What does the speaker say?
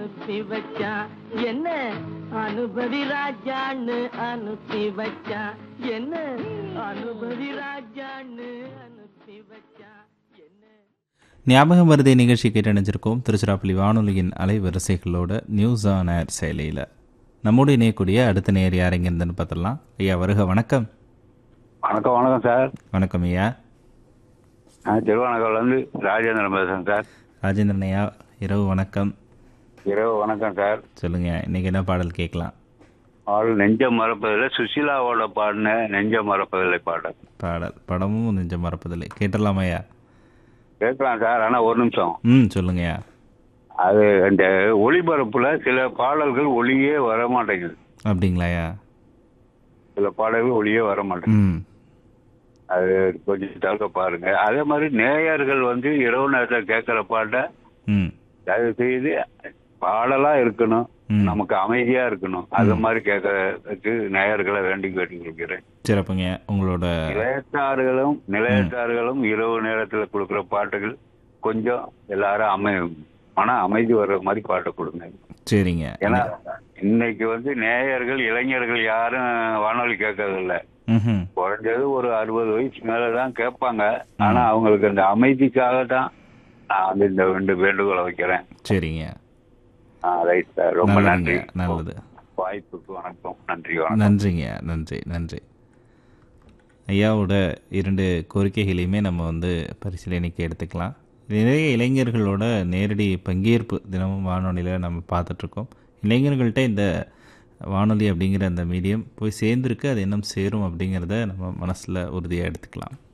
அனுப்பி வச்சான் என்ன அனுபவி ராஜான்னு அனுப்பி வச்சான் என்ன அனுபவி ராஜான்னு அனுப்பி வச்சான் என்ன ஞாபகம் வருதை நிகழ்ச்சி கேட்டணிஞ்சிருக்கோம் திருச்சிராப்பள்ளி வானொலியின் அலைவரிசைகளோட நியூஸ் ஆன் ஏர் செயலியில் நம்மோடு இணையக்கூடிய அடுத்த நேர் யார் எங்க இருந்துன்னு பார்த்துடலாம் ஐயா வருக வணக்கம் வணக்கம் வணக்கம் சார் வணக்கம் ஐயா நான் திருவானகம்லேருந்து ராஜேந்திரன் பேசுகிறேன் சார் ராஜேந்திரன் ஐயா இரவு வணக்கம் இரவு வணக்கம் சார் சொல்லுங்க இன்னைக்கு என்ன பாடல் கேட்கலாம் ஆள் நெஞ்சம் மறப்பதில்லை சுஷீலாவோட பாடின நெஞ்சம் மறப்பதில்லை பாடல் பாடல் படமும் நெஞ்சம் மறப்பதில்லை கேட்டலாமா ஐயா கேட்கலாம் சார் ஆனால் ஒரு நிமிஷம் ம் சொல்லுங்கய்யா அது இந்த ஒளிபரப்புல சில பாடல்கள் ஒளியே வர மாட்டேங்குது அப்படிங்களா ஐயா சில பாடல்கள் ஒளியே வர மாட்டேங்குது ம் அது கொஞ்சம் தவிர்க்க பாருங்க அதே மாதிரி நேயர்கள் வந்து இரவு நேரத்தில் கேட்குற பாட்டை ம் தயவு செய்து பாடலா இருக்கணும் ம். நமக்கு அமைதியா இருக்கணும் அது மாதிரி கேட்கறதுக்கு நேயர்களை வேண்டி கேட்டுக்கிறேன் சிறப்புங்க உங்களோட நிலையத்தார்களும் நிலையத்தார்களும் இரவு நேரத்துல கொடுக்குற பாட்டுகள் கொஞ்சம் எல்லாரும் அமை மன அமைதி வர்ற மாதிரி பாட்டு கொடுங்க சரிங்க ஏன்னா இன்னைக்கு வந்து நேயர்கள் இளைஞர்கள் யாரும் வானொலி கேட்கறது இல்ல ம் குறைஞ்சது ஒரு அறுபது வயசு மேலதான் கேட்பாங்க ஆனா அவங்களுக்கு அந்த அமைதிக்காக தான் நான் வந்து இந்த ரெண்டு வேண்டுகோளை வைக்கிறேன் சரிங்க ரைட் சார் ரொம்ப நல்லதுங்க நன்றி நல்லது வாய்ப்புக்கு வணக்கம் நன்றி வணக்கம் நன்றிங்க நன்றி நன்றி ஐயாவோட இரண்டு கோரிக்கைகளையுமே நம்ம வந்து பரிசீலனைக்கு எடுத்துக்கலாம் நிறைய இளைஞர்களோட நேரடி பங்கேற்பு தினமும் வானொலியில் நம்ம பார்த்துட்ருக்கோம் இளைஞர்கள்ட்ட இந்த வானொலி அப்படிங்கிற அந்த மீடியம் போய் சேர்ந்துருக்கு அது இன்னும் சேரும் அப்படிங்கிறத நம்ம மனசில் உறுதியாக எடுத்துக்கலாம்